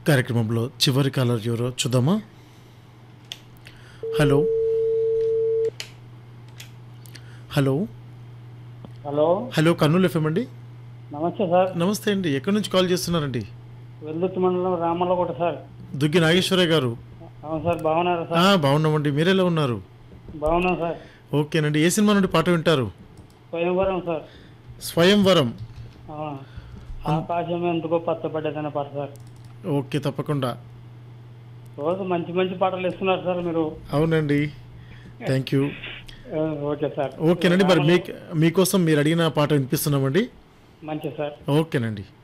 కార్యక్రమంలో చివరి కాలర్ ఎవరో చూద్దామా hello hello hello hello Kurnool FM అండి నమస్తే సార్ నమస్తే అండి ఎక్కడి నుంచి కాల్ చేస్తున్నారండి వెల్లుత్తి మండలం రామల్లకోట సార్ దుగ్గి నాగేశ్వరయ్య గారు అవును సార్ బాగున్నారా ఆ, సార్ బాగున్నామండి మీరెలా ఉన్నారు బాగున్నాం సార్ ఓకేనండి ఏ సినిమా నుండి పాట వింటారు స్వయంవరం సార్ స్వయంవరం అవును. ఆకాశం ఎందుకో పచ్చబడ్డదనే పాట సార్ ఓకే తప్పకుండా రోజు మంచి మంచి పాటలు ఇస్తున్నారు సార్ మీరు అవునండి థ్యాంక్ యూ ఆ, ఓకే సార్ ఓకేనండి మరి మీ మీకోసం మీరు అడిగిన పాట వినిపిస్తున్నామండి మంచి సార్ ఓకేనండి